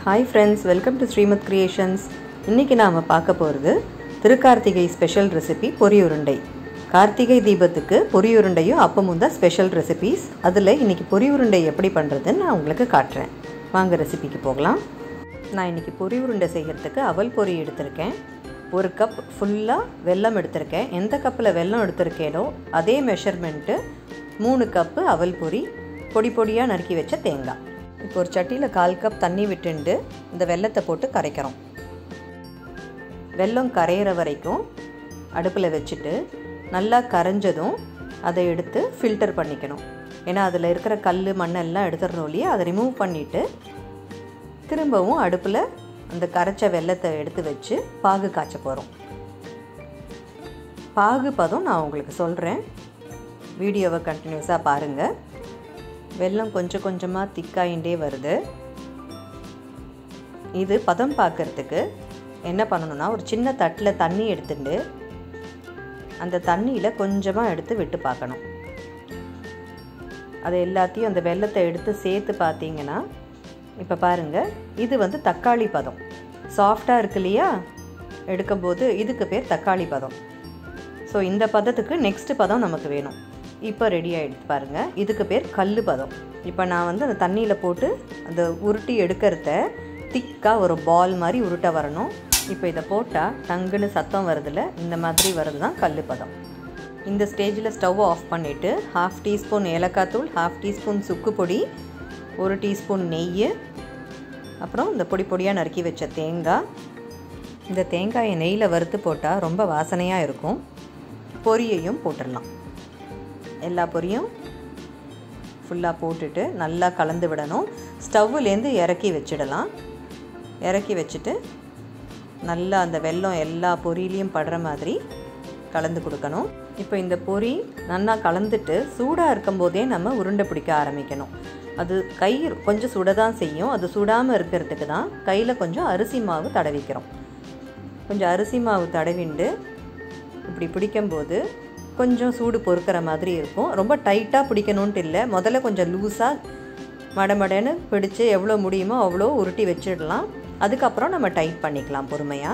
hi friends welcome to Srimath creations இன்றைக்கி நாம் பார்க்க போகிறது திருக்கார்த்திகை ஸ்பெஷல் ரெசிபி பொரியுருண்டை கார்த்திகை தீபத்துக்கு பொரியுருண்டையும் அப்பமும் தான் ஸ்பெஷல் ரெசிபீஸ் அதில் இன்றைக்கி பொரியுருண்டை எப்படி பண்ணுறதுன்னு நான் உங்களுக்கு காட்டுறேன் வாங்க ரெசிபிக்கு போகலாம் நான் இன்றைக்கி பொரியுருண்டை செய்கிறதுக்கு அவல் பொரி எடுத்திருக்கேன் ஒரு கப் ஃபுல்லாக வெல்லம் எடுத்திருக்கேன் எந்த கப்பில் வெல்லம் எடுத்திருக்கேனோ அதே மெஷர்மெண்ட்டு மூணு கப்பு அவல் பொரி பொடி பொடியாக நறுக்கி வச்ச தேங்காய் இப்போ ஒரு சட்டியில் கால் கப் தண்ணி விட்டுண்டு இந்த வெல்லத்தை போட்டு கரைக்கிறோம் வெல்லம் கரையிற வரைக்கும் அடுப்பில் வச்சுட்டு நல்லா கரைஞ்சதும் அதை எடுத்து ஃபில்டர் பண்ணிக்கணும் ஏன்னா அதில் இருக்கிற கல் மண்ணெல்லாம் எடுத்துடணும் இல்லையா அதை ரிமூவ் பண்ணிவிட்டு திரும்பவும் அடுப்பில் அந்த கரைச்ச வெல்லத்தை எடுத்து வச்சு பாகு காய்ச்ச போகிறோம் பாகு பதம் நான் உங்களுக்கு சொல்கிறேன் வீடியோவை கண்டினியூஸாக பாருங்கள் வெல்லம் கொஞ்சம் கொஞ்சமாக திக்காயிண்டே வருது இது பதம் பார்க்குறதுக்கு என்ன பண்ணணும்னா ஒரு சின்ன தட்டில் தண்ணி எடுத்துட்டு அந்த தண்ணியில் கொஞ்சமாக எடுத்து விட்டு பார்க்கணும் அது எல்லாத்தையும் அந்த வெள்ளத்தை எடுத்து சேர்த்து பார்த்தீங்கன்னா இப்போ பாருங்கள் இது வந்து தக்காளி பதம் சாஃப்டாக இருக்கு இல்லையா எடுக்கும்போது இதுக்கு பேர் தக்காளி பதம் ஸோ இந்த பதத்துக்கு நெக்ஸ்ட் பதம் நமக்கு வேணும் இப்போ ரெடி ஆகிடுது பாருங்கள் இதுக்கு பேர் கல் பதம் இப்போ நான் வந்து அந்த தண்ணியில் போட்டு அந்த உருட்டி எடுக்கிறத திக்காக ஒரு பால் மாதிரி உருட்ட வரணும் இப்போ இதை போட்டால் டங்குன்னு சத்தம் வருதில்ல இந்த மாதிரி வருது தான் கல் பதம் இந்த ஸ்டேஜில் ஸ்டவ் ஆஃப் பண்ணிவிட்டு ஹாஃப் டீஸ்பூன் ஏலக்காய் தூள் ஹாஃப் டீஸ்பூன் சுக்கு பொடி ஒரு டீஸ்பூன் நெய் அப்புறம் இந்த பொடி பொடியாக நறுக்கி வச்ச தேங்காய் இந்த தேங்காயை நெய்யில் வறுத்து போட்டால் ரொம்ப வாசனையாக இருக்கும் பொரியையும் போட்டுடலாம் எல்லா பொரியும் ஃபுல்லாக போட்டுட்டு நல்லா கலந்து விடணும் ஸ்டவ்வுலேருந்து இறக்கி வச்சிடலாம் இறக்கி வச்சுட்டு நல்லா அந்த வெல்லம் எல்லா பொரியிலையும் படுற மாதிரி கலந்து கொடுக்கணும் இப்போ இந்த பொரி நல்லா கலந்துட்டு சூடாக இருக்கும்போதே நம்ம உருண்டை பிடிக்க ஆரம்பிக்கணும் அது கை கொஞ்சம் சுட தான் செய்யும் அது சுடாமல் இருக்கிறதுக்கு தான் கையில் கொஞ்சம் அரிசி மாவு தடவிக்கிறோம் கொஞ்சம் அரிசி மாவு தடவிண்டு இப்படி பிடிக்கும்போது கொஞ்சம் சூடு பொறுக்கிற மாதிரி இருக்கும் ரொம்ப டைட்டாக பிடிக்கணுன்ட்டு இல்லை முதல்ல கொஞ்சம் லூஸாக மடமடன்னு பிடிச்சி எவ்வளோ முடியுமோ அவ்வளோ உருட்டி வச்சிடலாம் அதுக்கப்புறம் நம்ம டைட் பண்ணிக்கலாம் பொறுமையாக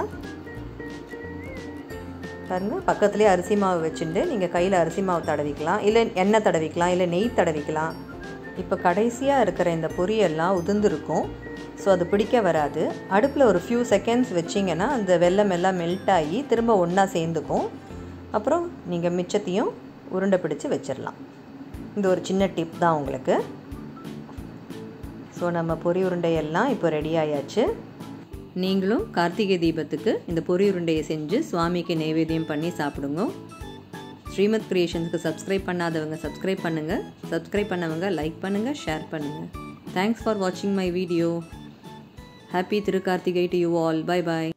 பாருங்கள் பக்கத்துலேயே அரிசி மாவு வச்சுட்டு நீங்கள் கையில் அரிசி மாவு தடவிக்கலாம் இல்லை எண்ணெய் தடவிக்கலாம் இல்லை நெய் தடவிக்கலாம் இப்போ கடைசியாக இருக்கிற இந்த பொரியெல்லாம் உதிர்ந்துருக்கும் ஸோ அது பிடிக்க வராது அடுப்பில் ஒரு ஃபியூ செகண்ட்ஸ் வச்சிங்கன்னா அந்த வெள்ளம் எல்லாம் மெல்ட் ஆகி திரும்ப ஒன்றா சேர்ந்துக்கும் அப்புறம் நீங்கள் மிச்சத்தையும் உருண்டை பிடிச்சி வச்சிடலாம் இந்த ஒரு சின்ன டிப் தான் உங்களுக்கு ஸோ நம்ம பொரி உருண்டையெல்லாம் இப்போ ரெடி ஆயாச்சு நீங்களும் கார்த்திகை தீபத்துக்கு இந்த பொரி உருண்டையை செஞ்சு சுவாமிக்கு நைவேத்தியம் பண்ணி சாப்பிடுங்க ஸ்ரீமத் கிரியேஷன்ஸ்க்கு சப்ஸ்கிரைப் பண்ணாதவங்க சப்ஸ்கிரைப் பண்ணுங்கள் சப்ஸ்கிரைப் பண்ணவங்க லைக் பண்ணுங்கள் ஷேர் பண்ணுங்கள் தேங்க்ஸ் ஃபார் வாட்சிங் my video happy Thirukarthigai to you all bye bye